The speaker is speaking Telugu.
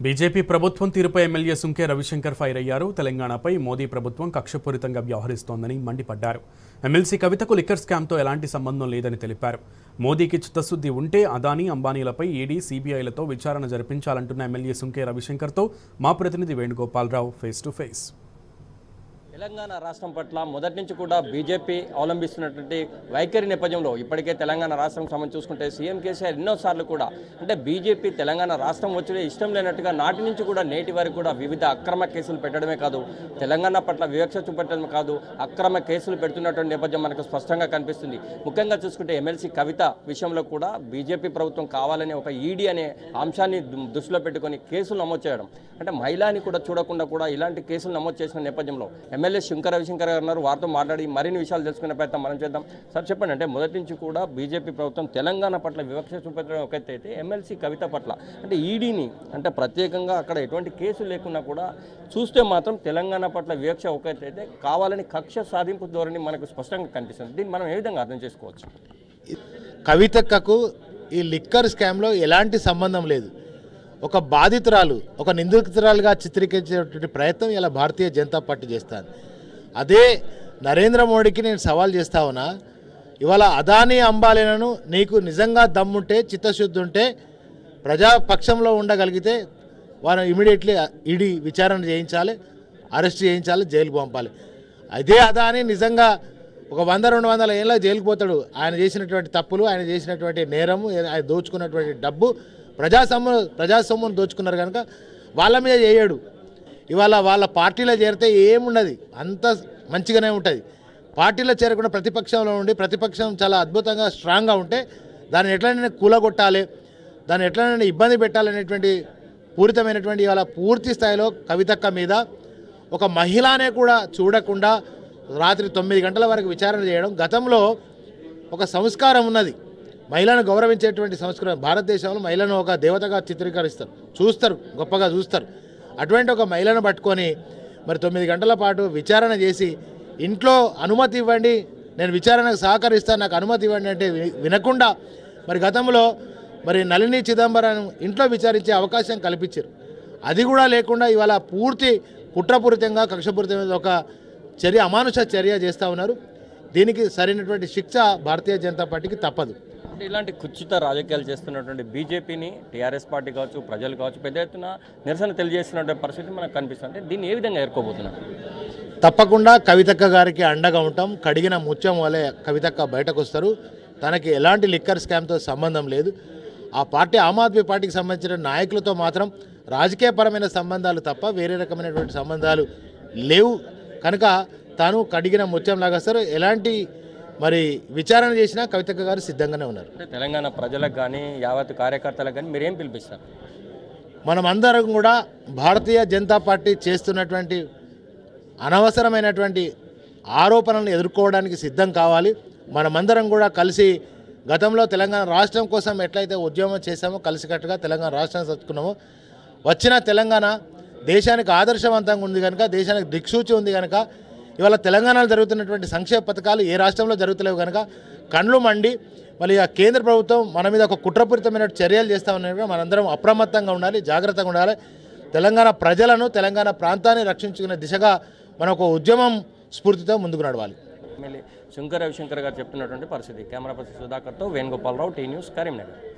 బీజేపీ ప్రభుత్వం తీరుపై ఎమ్మెల్యే సుంకే రవిశంకర్ ఫైర్ అయ్యారు తెలంగాణపై మోదీ ప్రభుత్వం కక్షపూరితంగా వ్యవహరిస్తోందని మండిపడ్డారు ఎమ్మెల్సీ కవితకు లిక్కర్ స్కామ్తో ఎలాంటి సంబంధం లేదని తెలిపారు మోదీకి చిత్తశుద్ధి ఉంటే అదానీ అంబానీలపై ఈడీ సీబీఐలతో విచారణ జరిపించాలంటున్న ఎమ్మెల్యే సుంకే రవిశంకర్తో మా ప్రతినిధి Venugopala Rao face to face Telangana రాష్ట్రం పట్ల మొదటి నుంచి కూడా బీజేపీ అవలంబిస్తున్నటువంటి వైఖరి నేపథ్యంలో ఇప్పటికే తెలంగాణ రాష్ట్రం సంబంధించి చూసుకుంటే సీఎం కేసీఆర్ ఎన్నోసార్లు కూడా అంటే బీజేపీ తెలంగాణ రాష్ట్రం వచ్చే ఇష్టం లేనట్టుగా నాటి నుంచి కూడా నేటి వరకు కూడా వివిధ అక్రమ కేసులు పెట్టడమే కాదు తెలంగాణ పట్ల వివక్ష చూపెట్టడమే కాదు అక్రమ కేసులు పెడుతున్నటువంటి నేపథ్యం మనకు స్పష్టంగా కనిపిస్తుంది ముఖ్యంగా చూసుకుంటే ఎమ్మెల్సీ కవిత విషయంలో కూడా బీజేపీ ప్రభుత్వం కావాలని ఒక ఈడీ అనే అంశాన్ని దు- దృష్టిలో పెట్టుకొని కేసులు నమోదు చేయడం అంటే మహిళని కూడా చూడకుండా కూడా ఇలాంటి కేసులు నమోదు చేసిన నేపథ్యంలో ఎమ్మెల్యే శంకర్ రవిశంకర్ గారు ఉన్నారు వారితో మాట్లాడి మరిన్ని విషయాలు తెలుసుకునే ప్రయత్నం మనం చేద్దాం సార్ చెప్పండి అంటే మొదటి నుంచి కూడా బీజేపీ ప్రభుత్వం తెలంగాణ పట్ల వివక్ష చూపెట్టడం ఒక ఎత్తు అయితే ఎమ్మెల్సీ కవిత పట్ల అంటే ఈడీని అంటే ప్రత్యేకంగా అక్కడ ఎటువంటి కేసు లేకున్నా కూడా చూస్తే మాత్రం తెలంగాణ పట్ల వివక్ష ఒక ఎత్తు అయితే కావాలని కక్ష సాధింపు ధోరణి మనకు స్పష్టంగా కనిపిస్తుంది దీన్ని మనం ఏ విధంగా అర్థం చేసుకోవచ్చు కవితక్కకు ఈ లిక్కర్ స్కామ్లో ఎలాంటి సంబంధం లేదు ఒక బాధితురాలు ఒక నిందితురాలుగా చిత్రీకరించేటువంటి ప్రయత్నం ఇలా భారతీయ జనతా పార్టీ చేస్తాను అదే నరేంద్ర మోడీకి నేను సవాల్ చేస్తా ఉన్నా ఇవాళ అదానీ అంబాలీలను నీకు నిజంగా దమ్ముంటే చిత్తశుద్ధి ఉంటే ప్రజాపక్షంలో ఉండగలిగితే వారు ఇమీడియట్లీ ఈడీ విచారణ చేయించాలి అరెస్ట్ చేయించాలి జైలుకు పంపాలి అదే అదాని నిజంగా ఒక వంద రెండు వందల ఏళ్ళ జైలుకు పోతాడు ఆయన చేసినటువంటి తప్పులు ఆయన చేసినటువంటి నేరము ఆయన దోచుకున్నటువంటి డబ్బు ప్రజా సొమ్ము ప్రజా సొమ్మును దోచుకున్నారు కనుక వాళ్ళ మీద చేయడు ఇవాళ వాళ్ళ పార్టీలో చేరితే ఏముండదు అంత మంచిగానే ఉంటుంది పార్టీలో చేరకుండా ప్రతిపక్షంలో ఉండి ప్రతిపక్షం చాలా అద్భుతంగా స్ట్రాంగ్గా ఉంటే దాన్ని ఎట్లయినా కూలగొట్టాలి దాన్ని ఎట్లయినా ఇబ్బంది పెట్టాలనేటువంటి పూరితమైనటువంటి ఇవాళ పూర్తి స్థాయిలో కవితక్క మీద ఒక మహిళనే కూడా చూడకుండా రాత్రి తొమ్మిది గంటల వరకు విచారణ చేయడం గతంలో ఒక సంస్కారం ఉన్నది మహిళను గౌరవించేటువంటి సంస్కారం భారతదేశంలో మహిళను ఒక దేవతగా చిత్రీకరిస్తారు చూస్తారు గొప్పగా చూస్తారు అటువంటి ఒక మహిళను పట్టుకొని మరి తొమ్మిది గంటల పాటు విచారణ చేసి ఇంట్లో అనుమతి ఇవ్వండి నేను విచారణకు సహకరిస్తాను నాకు అనుమతి ఇవ్వండి అంటే వి- వినకుండా మరి గతంలో మరి నళిని చిదంబరం ఇంట్లో విచారించే అవకాశం కల్పించారు అది కూడా లేకుండా ఇవాళ పూర్తి కుట్రపూరితంగా కక్షపూరితమైన ఒక చర్య అమానుష చర్య చేస్తూ ఉన్నారు దీనికి సరైనటువంటి శిక్ష భారతీయ జనతా పార్టీకి తప్పదు అంటే ఇలాంటి కుచిత రాజకీయాలు చేస్తున్నటువంటి బీజేపీని టీఆర్ఎస్ పార్టీ కావచ్చు ప్రజలు కావచ్చు పెద్ద ఎత్తున నిరసన తెలియజేస్తున్నటువంటి పరిస్థితి మనకు కనిపిస్తుంది అంటే దీన్ని ఏ విధంగా ఎదుర్కోబోతున్నారు తప్పకుండా కవితక్క గారికి అండగా ఉంటాం కడిగిన ముత్యం వలె కవితక్క బయటకు వస్తారు తనకి ఎలాంటి లిక్కర్ స్కామ్తో సంబంధం లేదు ఆ పార్టీ ఆమ్ ఆద్మీ పార్టీకి సంబంధించిన నాయకులతో మాత్రం రాజకీయపరమైన సంబంధాలు తప్ప వేరే రకమైనటువంటి సంబంధాలు లేవు కనుక తాను కడిగిన ముత్యం లాగా వస్తారు ఎలాంటి మరి విచారణ చేసినా కవితక్క గారు సిద్ధంగానే ఉన్నారు అంటే తెలంగాణ ప్రజలకు కానీ యావత్ కార్యకర్తలకు కానీ మీరేం పిలిపిస్తారు మనమందరం కూడా భారతీయ జనతా పార్టీ చేస్తున్నటువంటి అనవసరమైనటువంటి ఆరోపణలను ఎదుర్కోవడానికి సిద్ధం కావాలి మనమందరం కూడా కలిసి గతంలో తెలంగాణ రాష్ట్రం కోసం ఎట్లయితే ఉద్యమం చేశామో కలిసికట్టుగా తెలంగాణ రాష్ట్రం సత్తుకున్నామో వచ్చిన తెలంగాణ దేశానికి ఆదర్శవంతంగా ఉంది కనుక దేశానికి దిక్సూచి ఉంది కనుక ఇవాళ తెలంగాణలో జరుగుతున్నటువంటి సంక్షేమ పథకాలు ఏ రాష్ట్రంలో జరుగుతలేవు కనుక కండ్లు మండి మళ్ళీ ఆ కేంద్ర ప్రభుత్వం మన మీద ఒక కుట్రపూరితమైన చర్యలు చేస్తా ఉన్నాయి కనుక మనందరం అప్రమత్తంగా ఉండాలి జాగ్రత్తగా ఉండాలి తెలంగాణ ప్రజలను తెలంగాణ ప్రాంతాన్ని రక్షించుకునే దిశగా మన ఒక ఉద్యమం స్ఫూర్తితో ముందుకు నడవాలి ఎమ్మెల్యే శంకర్ రవిశంకర్ గారు చెప్తున్నటువంటి పరిస్థితి కెమెరా పర్సన్ సుధాకర్తో వేణుగోపాలరావు టీ న్యూస్ కరీంనగర్